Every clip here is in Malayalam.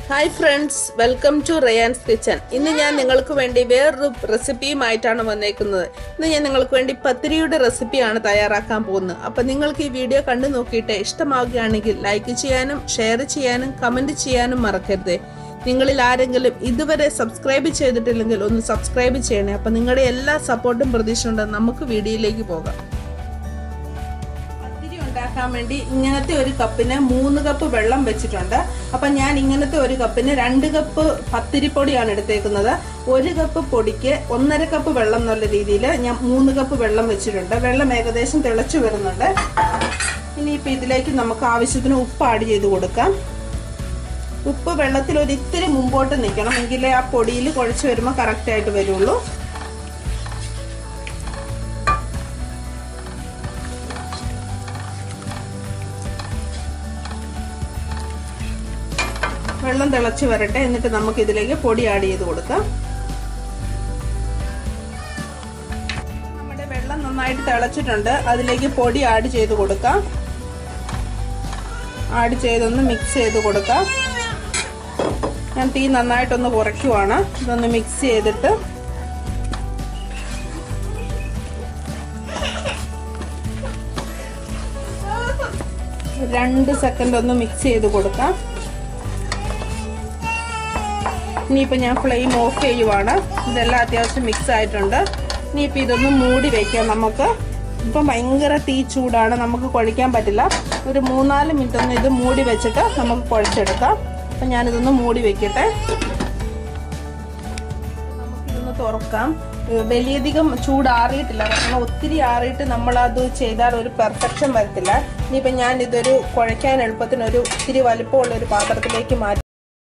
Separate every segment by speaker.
Speaker 1: hi friends welcome to Ryan's kitchen ഇന്ന് ഞാൻ നിങ്ങൾക്ക് വേണ്ടി വേറൊരു റെസിപ്പിയുമായിട്ടാണ് വന്നേക്കുന്നത് ഇന്ന് ഞാൻ നിങ്ങൾക്ക് വേണ്ടി പത്തിരിയുടെ റെസിപ്പിയാണ് തയ്യാറാക്കാൻ പോകുന്നത് അപ്പം നിങ്ങൾക്ക് ഈ വീഡിയോ കണ്ടു നോക്കിയിട്ട് ഇഷ്ടമാവുകയാണെങ്കിൽ ലൈക്ക് ചെയ്യാനും ഷെയർ ചെയ്യാനും കമൻറ്റ് ചെയ്യാനും മറക്കരുത് നിങ്ങളിൽ ആരെങ്കിലും ഇതുവരെ സബ്സ്ക്രൈബ് ചെയ്തിട്ടില്ലെങ്കിൽ ഒന്ന് സബ്സ്ക്രൈബ് ചെയ്യണേ അപ്പം നിങ്ങളുടെ എല്ലാ സപ്പോർട്ടും പ്രതീക്ഷയുണ്ട് നമുക്ക് വീഡിയോയിലേക്ക് പോകാം പത്തിരി ഉണ്ടാക്കാൻ വേണ്ടി ഇങ്ങനത്തെ ഒരു കപ്പിന് മൂന്ന് കപ്പ് വെള്ളം വെച്ചിട്ടുണ്ട് അപ്പം ഞാൻ ഇങ്ങനത്തെ ഒരു കപ്പിന് രണ്ട് കപ്പ് പത്തിരിപ്പൊടിയാണ് എടുത്തേക്കുന്നത് ഒരു കപ്പ് പൊടിക്ക് ഒന്നര കപ്പ് വെള്ളം എന്നുള്ള രീതിയിൽ ഞാൻ മൂന്ന് കപ്പ് വെള്ളം വെച്ചിട്ടുണ്ട് വെള്ളം ഏകദേശം തിളച്ചു വരുന്നുണ്ട് ഇനിയിപ്പോൾ ഇതിലേക്ക് നമുക്ക് ആവശ്യത്തിന് ഉപ്പ് ആഡ് ചെയ്ത് കൊടുക്കാം ഉപ്പ് വെള്ളത്തിൽ ഒരു ഇത്തിരി മുമ്പോട്ട് നിൽക്കണം എങ്കിലേ ആ പൊടിയിൽ കുഴച്ച് വരുമ്പോൾ കറക്റ്റായിട്ട് വരുള്ളൂ വെള്ളം തിളച്ച് വരട്ടെ എന്നിട്ട് നമുക്ക് ഇതിലേക്ക് പൊടി ആഡ് ചെയ്ത് കൊടുക്കാം നമ്മുടെ വെള്ളം നന്നായിട്ട് തിളച്ചിട്ടുണ്ട് അതിലേക്ക് പൊടി ആഡ് ചെയ്ത് കൊടുക്കാം ആഡ് ചെയ്തൊന്ന് മിക്സ് ചെയ്ത് കൊടുക്കാം ഞാൻ തീ നന്നായിട്ടൊന്ന് കുറയ്ക്കുവാണ് ഇതൊന്ന് മിക്സ് ചെയ്തിട്ട് രണ്ട് സെക്കൻഡ് ഒന്ന് മിക്സ് ചെയ്ത് കൊടുക്കാം ഇനിയിപ്പോൾ ഞാൻ ഫ്ലെയിം ഓഫ് ചെയ്യുവാണ് ഇതെല്ലാം അത്യാവശ്യം മിക്സ് ആയിട്ടുണ്ട് ഇനിയിപ്പോൾ ഇതൊന്ന് മൂടി വയ്ക്കാം നമുക്ക് ഇപ്പം ഭയങ്കര തീ ചൂടാണ് നമുക്ക് കുഴയ്ക്കാൻ പറ്റില്ല ഒരു മൂന്നാല് മിനിറ്റ് ഒന്ന് ഇത് മൂടി വെച്ചിട്ട് നമുക്ക് കുഴച്ചെടുക്കാം അപ്പം ഞാനിതൊന്ന് മൂടി വെക്കട്ടെ നമുക്കിതൊന്ന് തുറക്കാം വലിയധികം ചൂടാറിയിട്ടില്ല കാരണം ഒത്തിരി ആറിയിട്ട് നമ്മളത് ചെയ്താൽ ഒരു പെർഫെക്ഷൻ വരത്തില്ല ഇനിയിപ്പോൾ ഞാൻ ഇതൊരു കുഴയ്ക്കാൻ എളുപ്പത്തിന് ഒരു ഇത്തിരി വലുപ്പമുള്ള ഒരു പാത്രത്തിലേക്ക് മാറ്റി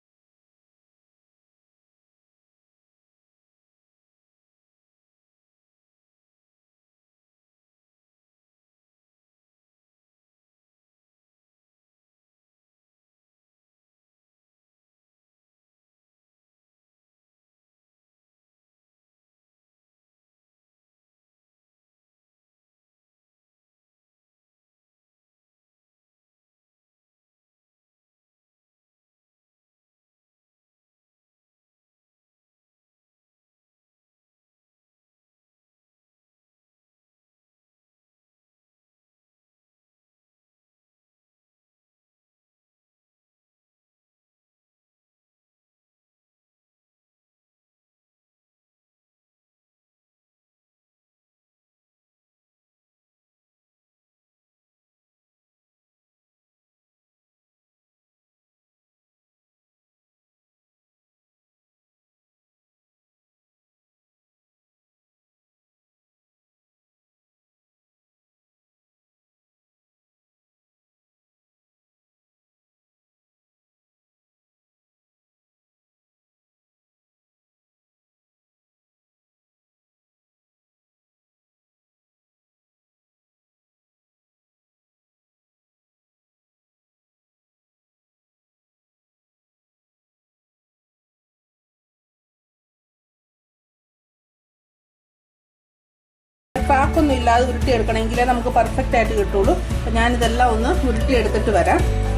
Speaker 1: പാക്കൊന്നും ഇല്ലാതെ ഉരുട്ടിയെടുക്കണമെങ്കിലേ നമുക്ക് പെർഫെക്റ്റ് ആയിട്ട് കിട്ടുള്ളൂ അപ്പം ഞാനിതെല്ലാം ഒന്ന് ഉരുട്ടിയെടുത്തിട്ട് വരാം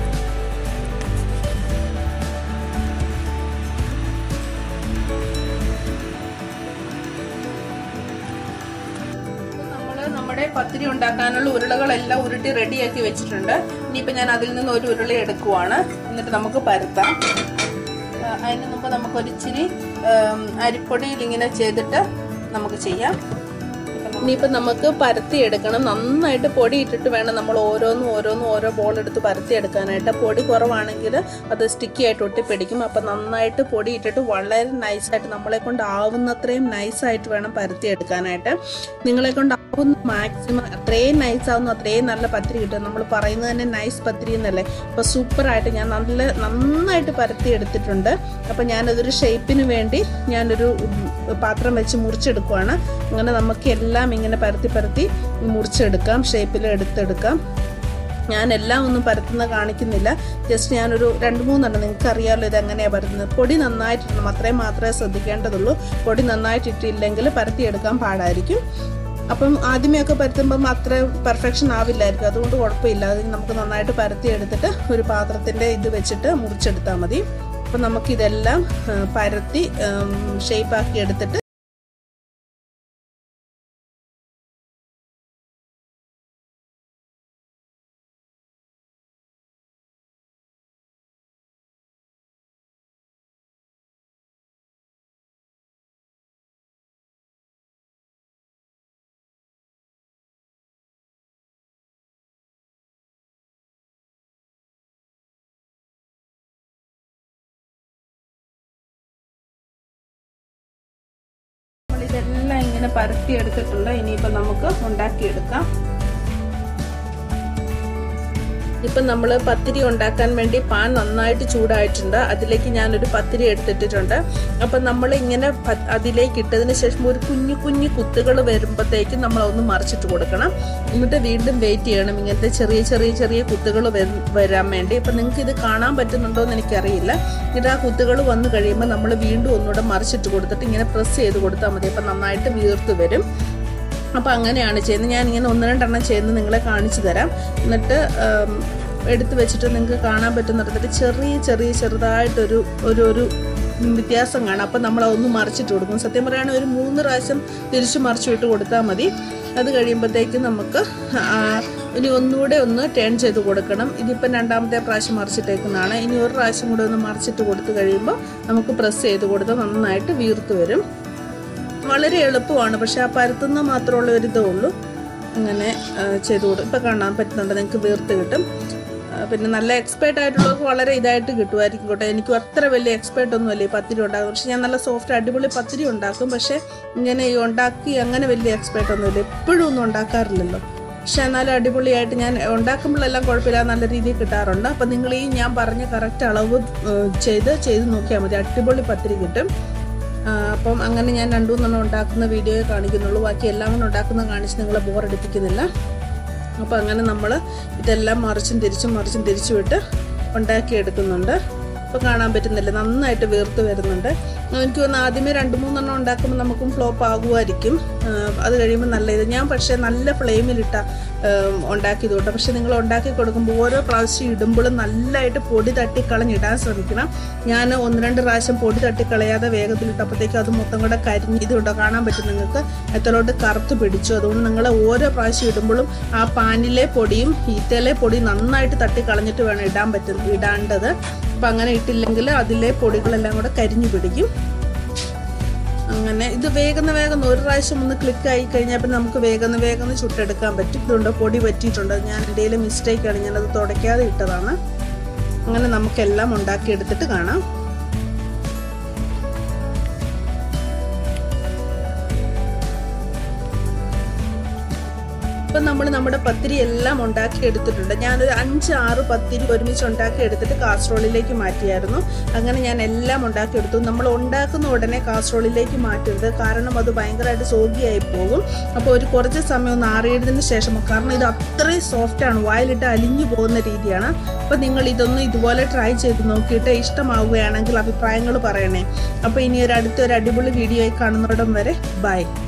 Speaker 1: നമ്മുടെ പത്തിരി ഉണ്ടാക്കാനുള്ള ഉരുളകളെല്ലാം ഉരുട്ടി റെഡിയാക്കി വെച്ചിട്ടുണ്ട് ഇനിയിപ്പോൾ ഞാൻ അതിൽ നിന്ന് ഒരു ഉരുള എടുക്കുവാണ് എന്നിട്ട് നമുക്ക് പരത്താം അതിന് മുമ്പ് നമുക്കൊരിച്ചിരി അരിപ്പൊടിയിൽ ഇങ്ങനെ ചെയ്തിട്ട് നമുക്ക് ചെയ്യാം ഇനിയിപ്പോൾ നമുക്ക് പരത്തി എടുക്കണം നന്നായിട്ട് പൊടി ഇട്ടിട്ട് വേണം നമ്മൾ ഓരോന്നും ഓരോന്നും ഓരോ ബോൾ എടുത്ത് പരത്തി എടുക്കാനായിട്ട് പൊടി കുറവാണെങ്കിൽ അത് സ്റ്റിക്കി ആയിട്ട് ഒട്ടിപ്പിടിക്കും അപ്പം നന്നായിട്ട് പൊടി ഇട്ടിട്ട് വളരെ നൈസായിട്ട് നമ്മളെ കൊണ്ട് ആവുന്നത്രയും നൈസായിട്ട് വേണം പരത്തി എടുക്കാനായിട്ട് നിങ്ങളെ കൊണ്ട് ആവുന്ന മാക്സിമം അത്രയും നൈസ് ആവുന്നു അത്രയും നല്ല പത്തിരി കിട്ടും നമ്മൾ പറയുന്നത് തന്നെ നൈസ് പത്തിരി എന്നല്ലേ അപ്പോൾ സൂപ്പറായിട്ട് ഞാൻ നല്ല നന്നായിട്ട് പരത്തി എടുത്തിട്ടുണ്ട് അപ്പോൾ ഞാനതൊരു ഷേപ്പിന് വേണ്ടി ഞാനൊരു പാത്രം വെച്ച് മുറിച്ചെടുക്കുവാണ് അങ്ങനെ നമുക്ക് എല്ലാം ഇങ്ങനെ പരത്തി പരത്തി മുറിച്ചെടുക്കാം ഷേപ്പിൽ എടുത്തെടുക്കാം ഞാൻ എല്ലാം ഒന്നും പരത്തുന്ന കാണിക്കുന്നില്ല ജസ്റ്റ് ഞാനൊരു രണ്ട് മൂന്നെണ്ണം നിങ്ങൾക്ക് അറിയാമല്ലോ ഇത് എങ്ങനെയാണ് പരത്തുന്നത് പൊടി നന്നായിട്ടിടണം അത്രയും മാത്രമേ ശ്രദ്ധിക്കേണ്ടതുള്ളൂ പൊടി നന്നായിട്ടിട്ടില്ലെങ്കിൽ പരത്തിയെടുക്കാൻ പാടായിരിക്കും അപ്പം ആദ്യമേയൊക്കെ പരത്തുമ്പം അത്ര പെർഫെക്ഷൻ ആവില്ലായിരിക്കും അതുകൊണ്ട് കുഴപ്പമില്ല അത് നമുക്ക് നന്നായിട്ട് പരത്തി എടുത്തിട്ട് ഒരു പാത്രത്തിൻ്റെ ഇത് വെച്ചിട്ട് മുറിച്ചെടുത്താൽ മതി അപ്പം നമുക്കിതെല്ലാം ആ, പരത്തി ഷേപ്പാക്കി എടുത്തിട്ട് നമ്മളിതെല്ലാം ഇങ്ങനെ പരത്തി എടുത്തിട്ടുണ്ട് ഇനിയിപ്പോൾ നമുക്ക് ഉണ്ടാക്കിയെടുക്കാം ഇപ്പം നമ്മൾ പത്തിരി ഉണ്ടാക്കാൻ വേണ്ടി പാൻ നന്നായിട്ട് ചൂടായിട്ടുണ്ട് അതിലേക്ക് ഞാനൊരു പത്തിരി എടുത്തിട്ടിട്ടുണ്ട് അപ്പം നമ്മൾ ഇങ്ങനെ പ- അതിലേക്ക് ഇട്ടതിന് ശേഷം ഒരു കുഞ്ഞു കുഞ്ഞു കുത്തുകൾ വരുമ്പോഴത്തേക്കും നമ്മൾ ഒന്ന് മറിച്ചിട്ട് കൊടുക്കണം എന്നിട്ട് വീണ്ടും വെയിറ്റ് ചെയ്യണം ഇങ്ങനത്തെ ചെറിയ ചെറിയ ചെറിയ കുത്തുകൾ വരാൻ വേണ്ടി ഇപ്പം നിങ്ങൾക്ക് ഇത് കാണാൻ പറ്റുന്നുണ്ടോ എന്ന് എനിക്കറിയില്ല എന്നിട്ട് ആ കുത്തുകൾ വന്നു കഴിയുമ്പോൾ നമ്മൾ വീണ്ടും ഒന്നുകൂടെ മറിച്ചിട്ട് കൊടുത്തിട്ട് ഇങ്ങനെ പ്രസ് ചെയ്ത് കൊടുത്താൽ മതി അപ്പം നന്നായിട്ട് വീർത്ത് വരും അപ്പോൾ അങ്ങനെയാണ് ചെയ്യുന്നത് ഞാൻ ഇങ്ങനെ ഒന്ന് രണ്ടെണ്ണം ചെയ്യുന്നത് നിങ്ങളെ കാണിച്ചു തരാം എന്നിട്ട് ഉം, എടുത്ത് വെച്ചിട്ട് നിങ്ങൾക്ക് കാണാൻ പറ്റുന്നിടത്തിട്ട് ചെറിയ ചെറിയ ചെറുതായിട്ടൊരു ഒരു ഒരു വ്യത്യാസം കാണാം അപ്പം നമ്മൾ അതൊന്ന് മറിച്ചിട്ട് കൊടുക്കും സത്യം പറയുകയാണെങ്കിൽ ഒരു മൂന്ന് പ്രാവശ്യം തിരിച്ച് മറിച്ചു വിട്ട് കൊടുത്താൽ മതി അത് കഴിയുമ്പോഴത്തേക്കും നമുക്ക് ആ, ഇനി ഒന്നുകൂടെ ഒന്ന് ടേൺ ചെയ്ത് കൊടുക്കണം ഇതിപ്പം രണ്ടാമത്തെ പ്രാവശ്യം മറിച്ചിട്ടേക്കുന്നതാണ് ഇനി ഒരു പ്രാവശ്യം കൂടെ ഒന്ന് മറിച്ചിട്ട് കൊടുത്തു കഴിയുമ്പോൾ നമുക്ക് പ്രസ് ചെയ്ത് കൊടുത്താൽ നന്നായിട്ട് വീർത്ത് വരും വളരെ എളുപ്പമാണ് പക്ഷെ ആ പരത്തുന്ന മാത്രമുള്ള ഒരു ഇതേ ഉള്ളൂ അങ്ങനെ ആ, ചെയ്ത് കൊടുക്കും ഇപ്പം കാണാൻ പറ്റുന്നുണ്ട് നിങ്ങൾക്ക് വീർത്ത് കിട്ടും ആ, പിന്നെ നല്ല എക്സ്പേർട്ട് ആയിട്ടുള്ളവർക്ക് വളരെ ഇതായിട്ട് കിട്ടുമായിരിക്കും കേട്ടോ എനിക്കും അത്ര വലിയ എക്സ്പേർട്ട് ഒന്നുമല്ല ഈ പത്തിരി ഉണ്ടാക്കും പക്ഷെ ഞാൻ നല്ല സോഫ്റ്റ് അടിപൊളി പത്തിരി ഉണ്ടാക്കും പക്ഷെ ഇങ്ങനെ ഈ ഉണ്ടാക്കി അങ്ങനെ വലിയ എക്സ്പേർട്ട് ഒന്നുമില്ല എപ്പോഴും ഒന്നും ഉണ്ടാക്കാറില്ലല്ലോ പക്ഷെ എന്നാലും അടിപൊളിയായിട്ട് ഞാൻ ഉണ്ടാക്കുമ്പോഴെല്ലാം കുഴപ്പമില്ല നല്ല രീതിയിൽ കിട്ടാറുണ്ട് അപ്പം നിങ്ങൾ ഈ ഞാൻ പറഞ്ഞ കറക്റ്റ് അളവ് ഏഹ്, ചെയ്ത് ചെയ്ത് നോക്കിയാൽ മതി അടിപൊളി പത്തിരി കിട്ടും ആ, അപ്പം അങ്ങനെ ഞാൻ രണ്ടു മൂന്നെണ്ണം ഉണ്ടാക്കുന്ന വീഡിയോയെ കാണിക്കുന്നുള്ളൂ ബാക്കി എല്ലാം കൂടെ ഉണ്ടാക്കുന്നത് കാണിച്ച് നിങ്ങളെ ബോറടിപ്പിക്കുന്നില്ല അപ്പം അങ്ങനെ നമ്മൾ ഇതെല്ലാം മറിച്ചും തിരിച്ചും മറിച്ചും തിരിച്ചും ഇട്ട് ഉണ്ടാക്കിയെടുക്കുന്നുണ്ട് ഇപ്പോൾ കാണാൻ പറ്റുന്നില്ല നന്നായിട്ട് വീർത്ത് വരുന്നുണ്ട് എനിക്ക് തോന്നുന്നു ആദ്യമേ രണ്ട് മൂന്നെണ്ണം ഉണ്ടാക്കുമ്പോൾ നമുക്കും ഫ്ലോപ്പ് ആകുമായിരിക്കും ആ, അത് കഴിയുമ്പോൾ നല്ല ഇത് ഞാൻ പക്ഷേ നല്ല ഫ്ലെയിമിലിട്ട ഉണ്ടാക്കിയത് കേട്ടോ പക്ഷെ നിങ്ങൾ ഉണ്ടാക്കി കൊടുക്കുമ്പോൾ ഓരോ പ്രാവശ്യം ഇടുമ്പോഴും നല്ലതായിട്ട് പൊടി തട്ടിക്കളഞ്ഞിടാൻ ശ്രമിക്കണം ഞാൻ ഒന്ന് രണ്ട് പ്രാവശ്യം പൊടി തട്ടിക്കളയാതെ വേഗത്തിലിട്ടപ്പോഴത്തേക്കും അത് മൊത്തം കൂടെ കരിഞ്ഞ് ഇതുണ്ടോ കാണാൻ പറ്റും നിങ്ങൾക്ക് എത്രയോട്ട് കറുത്ത് പിടിച്ചു അതുകൊണ്ട് നിങ്ങൾ ഓരോ പ്രാവശ്യം ഇടുമ്പോഴും ആ പാനിലെ പൊടിയും ഈത്തയിലെ പൊടിയും നന്നായിട്ട് തട്ടിക്കളഞ്ഞിട്ട് വേണം ഇടാൻ പറ്റും ഇടാണ്ടത് അപ്പം അങ്ങനെ ഇട്ടില്ലെങ്കിൽ അതിലെ പൊടികളെല്ലാം കൂടെ കരിഞ്ഞു പിടിക്കും അങ്ങനെ ഇത് വേഗന്ന് വേഗം ഒരു പ്രാവശ്യം ഒന്ന് ക്ലിക്ക് ആയി കഴിഞ്ഞാൽ പിന്നെ നമുക്ക് വേഗന്ന് വേഗം ചുട്ടെടുക്കാൻ പറ്റും ഇതുണ്ട് പൊടി പറ്റിയിട്ടുണ്ട് ഞാൻ എൻ്റെ മിസ്റ്റേക്കാണ് ഞാനത് തുടയ്ക്കാതെ ഇട്ടതാണ് അങ്ങനെ നമുക്കെല്ലാം ഉണ്ടാക്കിയെടുത്തിട്ട് കാണാം ഇപ്പം നമ്മൾ നമ്മുടെ പത്തിരി എല്ലാം ഉണ്ടാക്കി എടുത്തിട്ടുണ്ട് ഞാനൊരു അഞ്ച് ആറ് പത്തിരി ഒരുമിച്ച് ഉണ്ടാക്കി എടുത്തിട്ട് കാസറോളിലേക്ക് മാറ്റിയായിരുന്നു അങ്ങനെ ഞാൻ എല്ലാം ഉണ്ടാക്കി എടുത്തു നമ്മൾ ഉണ്ടാക്കുന്ന ഉടനെ കാസറോളിലേക്ക് മാറ്റരുത് കാരണം അത് ഭയങ്കരമായിട്ട് സോഗിയായി പോകും അപ്പോൾ ഒരു കുറച്ച് സമയം ഒന്ന് ആറിയതിന് ശേഷം കാരണം ഇത് അത്രയും സോഫ്റ്റാണ് വായിലിട്ട് അലിഞ്ഞു പോകുന്ന രീതിയാണ് അപ്പോൾ നിങ്ങൾ ഇതൊന്ന് ഇതുപോലെ ട്രൈ ചെയ്ത് നോക്കിയിട്ട് ഇഷ്ടമാവുകയാണെങ്കിൽ അഭിപ്രായങ്ങൾ പറയണേ അപ്പോൾ ഇനി ഒരു അടുത്തൊരു അടിപൊളി വീഡിയോ ആയി കാണുന്നിടം വരെ ബൈ